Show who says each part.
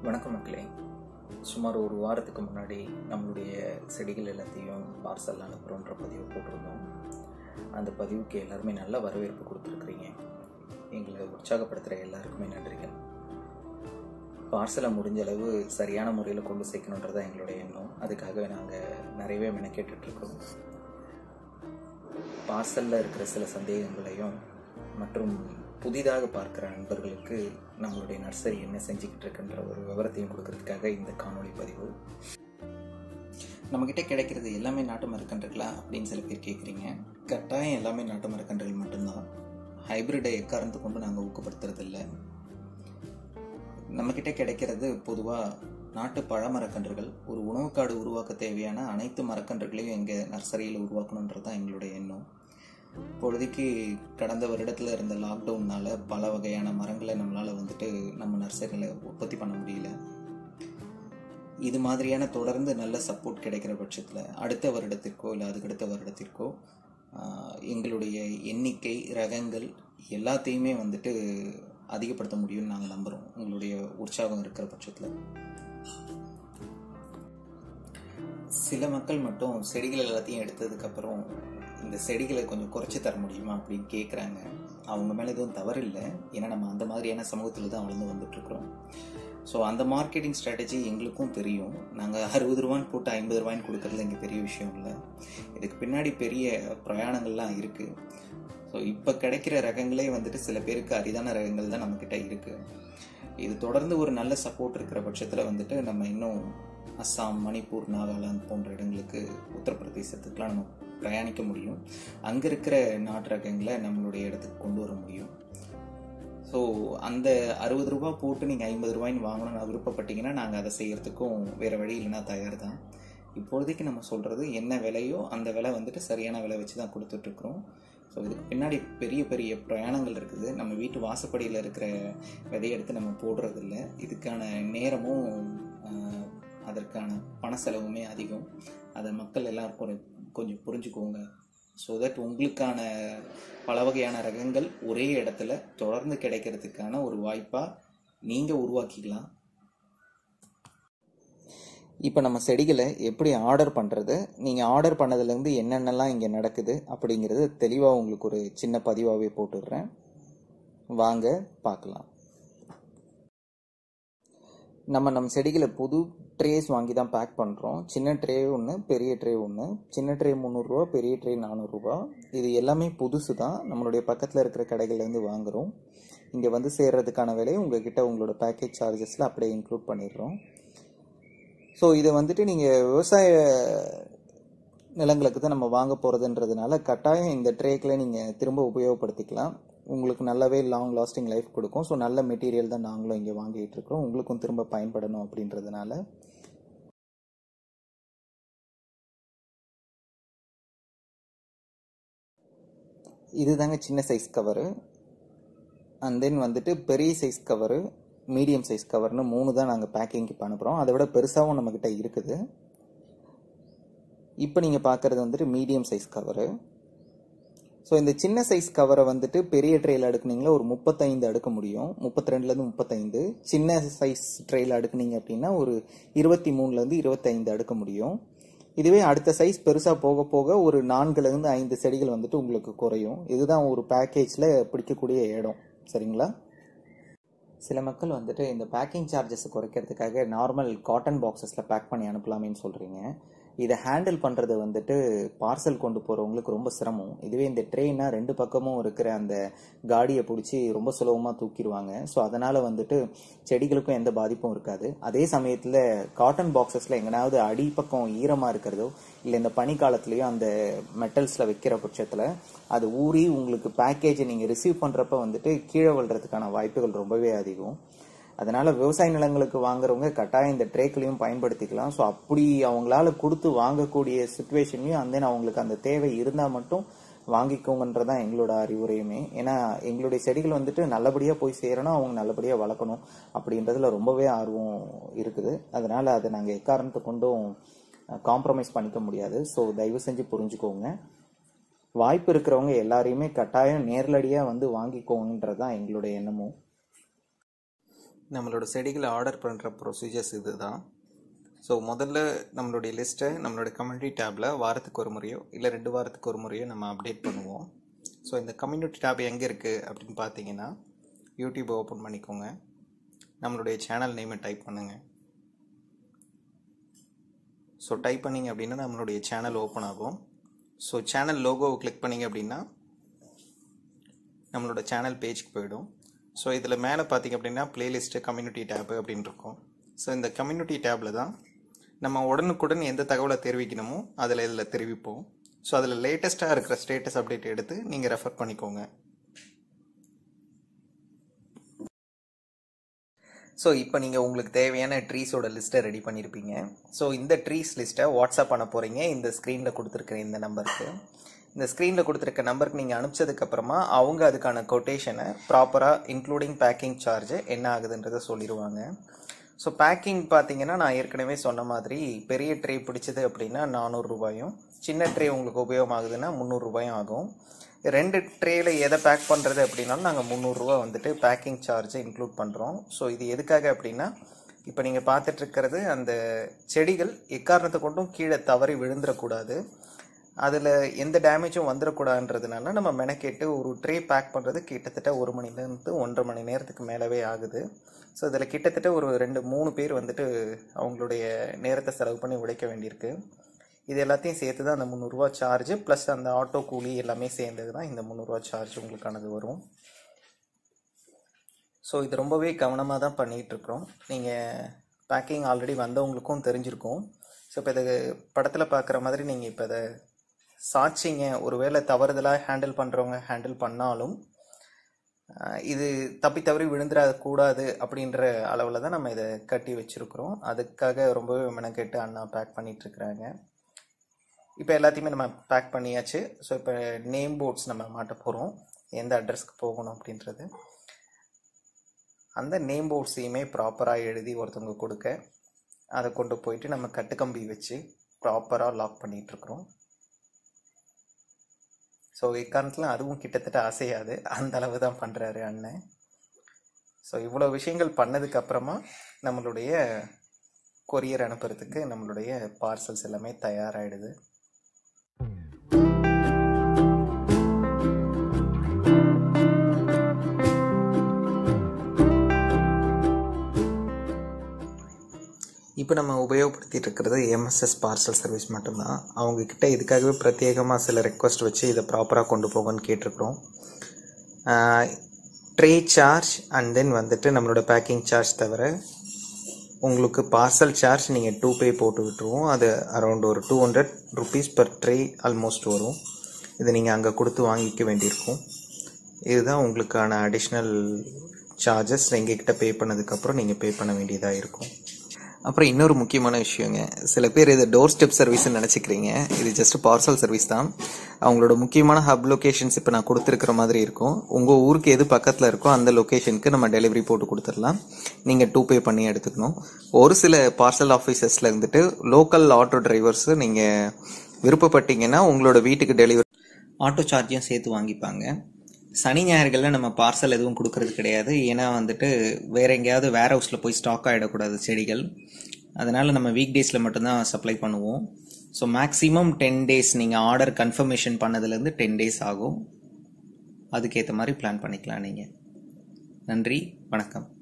Speaker 1: வணக்கம் மக்களே சுமார் ஒரு வாரத்துக்கு முன்னாடி நம்மளுடைய செடிகள் எல்லாத்தையும் பார்சல் அனுப்புகிறோன்ற பதிவு போட்டிருந்தோம் அந்த பதிவுக்கு எல்லாருமே நல்ல வரவேற்பு கொடுத்துருக்குறீங்க எங்களை உற்சாகப்படுத்துகிற எல்லாருக்குமே நன்றிகள் பார்சலை முடிஞ்ச அளவு சரியான முறையில் கொண்டு சேர்க்கணுன்றது தான் எங்களுடைய எண்ணம் அதுக்காக நாங்கள் நிறையவே மெனக்கேட்டுட்ருக்கோம் பார்சலில் இருக்கிற சில சந்தேகங்களையும் மற்றும் புதிதாக பார்க்குற நண்பர்களுக்கு நம்மளுடைய நர்சரி என்ன செஞ்சுக்கிட்டு இருக்குன்ற ஒரு விவரத்தையும் கொடுக்கறதுக்காக இந்த காணொளி பதிவு நம்மக்கிட்ட கிடைக்கிறது எல்லாமே நாட்டு மரக்கன்றுகளா அப்படின்னு சில பேர் கேட்குறீங்க கட்டாயம் எல்லாமே நாட்டு மரக்கன்றுகள் மட்டும்தான் ஹைபிரிடை எக்காரணத்தை கொண்டு நாங்கள் ஊக்கப்படுத்துறதில்ல நம்மக்கிட்ட கிடைக்கிறது பொதுவாக நாட்டு பழ மரக்கன்றுகள் ஒரு உணவுக்காடு உருவாக்க தேவையான அனைத்து மரக்கன்றுகளையும் எங்கள் நர்சரியில் உருவாக்கணுன்றது தான் எங்களுடைய எண்ணம் இப்பொழுதைக்கு கடந்த வருடத்தில் இருந்த லாக்டவுனால் பல வகையான மரங்களை நம்மளால் வந்துட்டு நம்ம நர்சரியில் உற்பத்தி பண்ண முடியல இது மாதிரியான தொடர்ந்து நல்ல சப்போர்ட் கிடைக்கிற பட்சத்தில் அடுத்த வருடத்திற்கோ இல்லை அதுக்கடுத்த வருடத்திற்கோ ஆஹ், எங்களுடைய எண்ணிக்கை ரகங்கள் எல்லாத்தையுமே வந்துட்டு அதிகப்படுத்த முடியும்னு நாங்கள் நம்புகிறோம் உங்களுடைய உற்சாகம் இருக்கிற பட்சத்தில் சில மக்கள் மட்டும் செடிகள் எல்லாத்தையும் எடுத்ததுக்கப்புறம் இந்த செடிகளை கொஞ்சம் குறைச்சி தர முடியுமா அப்படின்னு கேட்குறாங்க அவங்க மேலே எதுவும் தவறு இல்லை ஏன்னா நம்ம அந்த மாதிரியான சமூகத்தில் தான் வளர்ந்து வந்துட்டுருக்குறோம் ஸோ அந்த மார்க்கெட்டிங் ஸ்ட்ராட்டஜி எங்களுக்கும் தெரியும் நாங்கள் அறுபது ரூபான்னு போட்டு ஐம்பது ரூபாய்ன்னு கொடுக்கறது இங்கே பெரிய விஷயம் இல்லை இதுக்கு பின்னாடி பெரிய பிரயாணங்கள்லாம் இருக்குது ஸோ இப்போ கிடைக்கிற ரகங்களே வந்துட்டு சில பேருக்கு அரிதான ரகங்கள் தான் நம்மக்கிட்ட இருக்குது இது தொடர்ந்து ஒரு நல்ல சப்போர்ட் இருக்கிற பட்சத்தில் வந்துட்டு நம்ம இன்னும் அஸ்ஸாம் மணிப்பூர் நாகாலாந்து போன்ற இடங்களுக்கு உத்தரப்பிரதேசத்துக்குலாம் நம்ம பிரயாணிக்க முடியும் அங்கே இருக்கிற நாட்டு ரகங்களை நம்மளுடைய இடத்துக்கு கொண்டு வர முடியும் ஸோ அந்த அறுபது ரூபா போட்டு நீங்கள் ஐம்பது ரூபாய்ன்னு வாங்கணும்னு விருப்பப்பட்டீங்கன்னா நாங்கள் அதை செய்யறதுக்கும் வேறு வழி இல்லைன்னா தயார் தான் இப்பொழுதைக்கு நம்ம சொல்கிறது என்ன விலையோ அந்த விலை வந்துட்டு சரியான விலை வச்சு தான் கொடுத்துட்ருக்குறோம் ஸோ இதுக்கு பின்னாடி பெரிய பெரிய பிரயாணங்கள் இருக்குது நம்ம வீட்டு வாசப்படியில் இருக்கிற விதையை எடுத்து நம்ம போடுறதில்ல இதுக்கான நேரமும் ஆஹ், அதற்கான பண செலவுமே அதிகம் அதை மக்கள் எல்லாரும் கொஞ்சம் கொஞ்சம் புரிஞ்சுக்கோங்க ஸோ தட் உங்களுக்கான பல வகையான ரகங்கள் ஒரே இடத்துல தொடர்ந்து கிடைக்கிறதுக்கான ஒரு வாய்ப்பாக நீங்கள் உருவாக்கிக்கலாம் இப்போ நம்ம செடிகளை எப்படி ஆர்டர் பண்ணுறது நீங்கள் ஆர்டர் பண்ணதுலேருந்து என்னென்னலாம் இங்கே நடக்குது அப்படிங்கிறது தெளிவாக உங்களுக்கு ஒரு சின்ன பதிவாகவே போட்டுடுறேன் வாங்க பார்க்கலாம் நம்ம நம்ம செடிகளை புது ட்ரேஸ் வாங்கி தான் பேக் பண்ணுறோம் சின்ன ட்ரே ஒன்று பெரிய ட்ரே ஒன்று சின்ன ட்ரே முந்நூறுரூவா பெரிய ட்ரே நானூறுரூவா இது எல்லாமே புதுசு தான் நம்மளுடைய பக்கத்தில் இருக்கிற கடைகள்லேருந்து வாங்குகிறோம் இங்கே வந்து சேர்றதுக்கான விலையை உங்ககிட்ட உங்களோட பேக்கேஜ் சார்ஜஸில் அப்படியே இன்க்ளூட் பண்ணிடுறோம் ஸோ இதை வந்துட்டு நீங்கள் விவசாய நிலங்களுக்கு தான் நம்ம வாங்க போகிறதுன்றதுனால கட்டாயம் இந்த ட்ரேக்கில் நீங்கள் திரும்ப உபயோகப்படுத்திக்கலாம் உங்களுக்கு நல்லாவே லாங் லாஸ்டிங் லைஃப் கொடுக்கும் ஸோ நல்ல மெட்டீரியல் தான் நாங்களும் இங்கே வாங்கிட்டு இருக்கோம் உங்களுக்கும் திரும்ப பயன்படணும் அப்படின்றதுனால இதுதாங்க சின்ன சைஸ் கவரு அண்ட் தென் வந்துட்டு பெரிய சைஸ் கவரு மீடியம் சைஸ் கவர்னு மூணு தான் நாங்கள் பேக்கிங்க்கு இப்போ அனுப்புகிறோம் அதை விட பெருசாகவும் நம்மக்கிட்ட இருக்குது இப்போ நீங்கள் பார்க்குறது வந்துட்டு மீடியம் சைஸ் கவரு ஸோ இந்த சின்ன சைஸ் கவரை வந்துட்டு பெரிய ட்ரெயில் அடுக்குனீங்களா ஒரு முப்பத்தைந்து அடுக்க முடியும் முப்பத்தி ரெண்டுலேருந்து முப்பத்தைந்து சின்ன சைஸ் ட்ரெயில் அடுக்குனீங்க அப்படின்னா ஒரு இருபத்தி மூணுலேருந்து இருபத்தைந்து அடுக்க முடியும் இதுவே அடுத்த சைஸ் பெருசாக போக போக ஒரு நான்குலேருந்து ஐந்து செடிகள் வந்துட்டு உங்களுக்கு குறையும் இதுதான் ஒரு பேக்கேஜில் பிடிக்கக்கூடிய இடம் சரிங்களா சில மக்கள் வந்துட்டு இந்த பேக்கிங் சார்ஜஸ் குறைக்கிறதுக்காக நார்மல் காட்டன் பாக்ஸஸில் பேக் பண்ணி அனுப்பலாமேன்னு சொல்கிறீங்க இதை ஹேண்டில் பண்ணுறது வந்துட்டு பார்சல் கொண்டு போகிறவங்களுக்கு ரொம்ப சிரமம் இதுவே இந்த ட்ரெயினா ரெண்டு பக்கமும் இருக்கிற அந்த காடியை பிடிச்சி ரொம்ப சுலபமாக தூக்கிடுவாங்க ஸோ அதனால் வந்துட்டு செடிகளுக்கும் எந்த பாதிப்பும் இருக்காது அதே சமயத்தில் காட்டன் பாக்ஸஸில் எங்கனாவது அடிப்பக்கம் ஈரமாக இருக்கிறதோ இல்லை இந்த பனிக்காலத்துலேயும் அந்த மெட்டல்ஸில் வைக்கிற பட்சத்தில் அது ஊறி உங்களுக்கு பேக்கேஜை நீங்கள் ரிசீவ் பண்ணுறப்ப வந்துட்டு கீழே விழுறதுக்கான வாய்ப்புகள் ரொம்பவே அதிகம் அதனால விவசாய நிலங்களுக்கு வாங்குறவங்க கட்டாயம் இந்த ட்ரேக்களையும் பயன்படுத்திக்கலாம் ஸோ அப்படி அவங்களால கொடுத்து வாங்கக்கூடிய சுச்சுவேஷன்லையும் அந்த அவங்களுக்கு அந்த தேவை இருந்தால் மட்டும் வாங்கிக்கோங்கன்றதான் எங்களோட அறிவுரையுமே ஏன்னா எங்களுடைய செடிகள் வந்துட்டு நல்லபடியாக போய் சேரணும் அவங்க நல்லபடியாக வளர்க்கணும் அப்படின்றதுல ரொம்பவே ஆர்வம் இருக்குது அதனால அதை நாங்கள் எக்காரணத்தை கொண்டும் காம்ப்ரமைஸ் பண்ணிக்க முடியாது ஸோ தயவு செஞ்சு புரிஞ்சுக்கோங்க வாய்ப்பு இருக்கிறவங்க எல்லாரையுமே கட்டாயம் நேரடியாக வந்து வாங்கிக்கோங்கன்றது தான் எங்களுடைய எண்ணமும் நம்மளோட செடிகளை ஆர்டர் பண்ணுற ப்ரொசீஜர்ஸ் இது தான் ஸோ முதல்ல நம்மளுடைய லிஸ்ட்டை நம்மளோட கம்யூனிட்டி டேப்பில் வாரத்துக்கு ஒரு முறையோ இல்லை ரெண்டு வாரத்துக்கு ஒரு முறையோ நம்ம அப்டேட் பண்ணுவோம் ஸோ இந்த கம்யூனிட்டி டேப் எங்கே இருக்குது அப்படின்னு பார்த்தீங்கன்னா யூடியூப் ஓப்பன் பண்ணிக்கோங்க நம்மளுடைய சேனல் நேமை டைப் பண்ணுங்கள் ஸோ டைப் பண்ணிங்க அப்படின்னா நம்மளுடைய சேனல் ஓப்பன் ஆகும் ஸோ சேனல் லோகோவை கிளிக் பண்ணிங்க அப்படின்னா நம்மளோட சேனல் பேஜ்க்கு போயிடும் ஸோ இதில் மேலே பார்த்தீங்க அப்படின்னா பிளேலிஸ்ட்டு கம்யூனிட்டி டேப்பு அப்படின்னு இருக்கும் ஸோ இந்த கம்யூனிட்டி டேப்பில் தான் நம்ம உடனுக்குடன் எந்த தகவலை தெரிவிக்கணுமோ அதில் இதில் தெரிவிப்போம் ஸோ அதில் லேட்டஸ்ட்டாக இருக்கிற ஸ்டேட்டஸ் அப்டேட் எடுத்து நீங்கள் ரெஃபர் பண்ணிக்கோங்க ஸோ இப்போ நீங்கள் உங்களுக்கு தேவையான ட்ரீஸோட லிஸ்ட்டை ரெடி பண்ணியிருப்பீங்க ஸோ இந்த ட்ரீஸ் லிஸ்ட்டை வாட்ஸ்அப் பண்ண போகிறீங்க இந்த ஸ்க்ரீனில் கொடுத்துருக்க இந்த நம்பருக்கு இந்த ஸ்க்ரீனில் கொடுத்துருக்க நம்பருக்கு நீங்கள் அனுப்பிச்சதுக்கப்புறமா அவங்க அதுக்கான கொட்டேஷனை ப்ராப்பராக இன்க்ளூடிங் பேக்கிங் சார்ஜ் என்ன ஆகுதுன்றதை சொல்லிடுவாங்க ஸோ பேக்கிங் பார்த்தீங்கன்னா நான் ஏற்கனவே சொன்ன மாதிரி பெரிய ட்ரே பிடிச்சது அப்படின்னா நானூறுரூபாயும் சின்ன ட்ரே உங்களுக்கு உபயோகமாகுதுன்னா முந்நூறுரூபாயும் ஆகும் ரெண்டு ட்ரேயில் எதை பேக் பண்ணுறது அப்படின்னாலும் நாங்கள் முந்நூறுரூவா வந்துட்டு பேக்கிங் சார்ஜை இன்க்ளூட் பண்ணுறோம் ஸோ இது எதுக்காக அப்படின்னா இப்போ நீங்கள் பார்த்துட்ருக்கிறது அந்த செடிகள் எக்காரணத்தை கொண்டும் கீழே தவறி விழுந்துடக்கூடாது அதில் எந்த டேமேஜும் வந்துடக்கூடாதுன்றதுனால நம்ம மெனக்கேட்டு ஒரு ட்ரே பேக் பண்ணுறது கிட்டத்தட்ட ஒரு மணிலேருந்து ஒன்றரை மணி நேரத்துக்கு மேலவே ஆகுது ஸோ இதில் கிட்டத்தட்ட ஒரு ரெண்டு மூணு பேர் வந்துட்டு அவங்களுடைய நேரத்தை செலவு பண்ணி உடைக்க வேண்டியிருக்கு இது எல்லாத்தையும் சேர்த்து தான் அந்த முந்நூறுரூவா சார்ஜ் ப்ளஸ் அந்த ஆட்டோ கூலி எல்லாமே சேர்ந்தது தான் இந்த முந்நூறுரூவா சார்ஜ் உங்களுக்கானது வரும் ஸோ இது ரொம்பவே கவனமாக தான் பண்ணிகிட்ருக்குறோம் நீங்கள் பேக்கிங் ஆல்ரெடி வந்தவங்களுக்கும் தெரிஞ்சிருக்கும் ஸோ இப்போ இது படத்தில் பார்க்குற மாதிரி நீங்கள் இப்போ இதை சாட்சிங்க ஒருவேளை தவறுதலாக ஹேண்டில் பண்ணுறவங்க ஹேண்டில் பண்ணாலும் இது தப்பி தவறி விழுந்துடக்கூடாது அப்படின்ற அளவில் தான் நம்ம இதை கட்டி வச்சுருக்குறோம் அதுக்காக ரொம்பவே மெனக்கெட்டு அண்ணா பேக் பண்ணிகிட்ருக்குறாங்க இப்போ எல்லாத்தையுமே நம்ம பேக் பண்ணியாச்சு ஸோ இப்போ நேம் போர்ட்ஸ் நம்ம மாட்ட போகிறோம் எந்த அட்ரஸ்க்கு போகணும் அப்படின்றது அந்த நேம் போர்ட்ஸையுமே ப்ராப்பராக எழுதி ஒருத்தவங்க கொடுக்க அதை கொண்டு போயிட்டு நம்ம கட்டுக்கம்பி வச்சு ப்ராப்பராக லாக் பண்ணிகிட்ருக்குறோம் ஸோ இக்காரணத்தில் அதுவும் கிட்டத்தட்ட அசையாது அந்த அளவு தான் பண்ணுறாரு அண்ணன் ஸோ இவ்வளோ விஷயங்கள் பண்ணதுக்கு அப்புறமா நம்மளுடைய கொரியர் அனுப்புறதுக்கு நம்மளுடைய பார்சல்ஸ் எல்லாமே தயாராகிடுது இப்போ நம்ம உபயோகப்படுத்திட்டு இருக்கிறது எம்எஸ்எஸ் பார்சல் சர்வீஸ் மட்டும்தான் அவங்கக்கிட்ட இதுக்காகவே பிரத்யேகமாக சில ரெக்வஸ்ட் வச்சு இதை ப்ராப்பராக கொண்டு போங்கன்னு கேட்டிருக்கிறோம் ட்ரே சார்ஜ் அண்ட் தென் வந்துட்டு நம்மளோட பேக்கிங் சார்ஜ் தவிர உங்களுக்கு பார்சல் சார்ஜ் நீங்கள் டூ பே போட்டு விட்டுருவோம் அது அரௌண்ட் ஒரு two hundred rupees per tray almost வரும் இது நீங்கள் அங்கே கொடுத்து வாங்கிக்க வேண்டியிருக்கும் இதுதான் உங்களுக்கான அடிஷ்னல் சார்ஜஸ் எங்ககிட்ட பே பண்ணதுக்கப்புறம் நீங்கள் பே பண்ண வேண்டியதாக இருக்கும் அப்புறம் இன்னொரு முக்கியமான விஷயங்க சில பேர் இது டோர் ஸ்டெப் சர்வீஸ்னு நினச்சிக்கிறீங்க இது ஜஸ்ட் பார்சல் சர்வீஸ் தான் அவங்களோட முக்கியமான ஹப் லொக்கேஷன்ஸ் இப்போ நான் கொடுத்துருக்கிற மாதிரி இருக்கும் உங்கள் ஊருக்கு எது பக்கத்தில் இருக்கோ அந்த லொக்கேஷனுக்கு நம்ம டெலிவரி போட்டு கொடுத்துடலாம் நீங்கள் டூ பே பண்ணி எடுத்துக்கணும் ஒரு சில பார்சல் ஆஃபீஸர்ஸில் இருந்துட்டு லோக்கல் ஆட்டோ டிரைவர்ஸு நீங்கள் விருப்பப்பட்டீங்கன்னா உங்களோட வீட்டுக்கு டெலிவரி ஆட்டோ சார்ஜையும் சேர்த்து வாங்கிப்பாங்க சனி ஞாயிறுகளில் நம்ம பார்சல் எதுவும் கொடுக்கறது கிடையாது ஏன்னா வந்துட்டு வேற எங்கேயாவது வேர் ஹவுஸில் போய் ஸ்டாக் ஆகிடக்கூடாது செடிகள் அதனால் நம்ம வீக் டேஸில் மட்டும்தான் சப்ளை பண்ணுவோம் ஸோ மேக்ஸிமம் டென் டேஸ் நீங்கள் ஆர்டர் கன்ஃபர்மேஷன் பண்ணதுலேருந்து டென் டேஸ் ஆகும் அதுக்கேற்ற மாதிரி பிளான் பண்ணிக்கலாம் நீங்கள் நன்றி வணக்கம்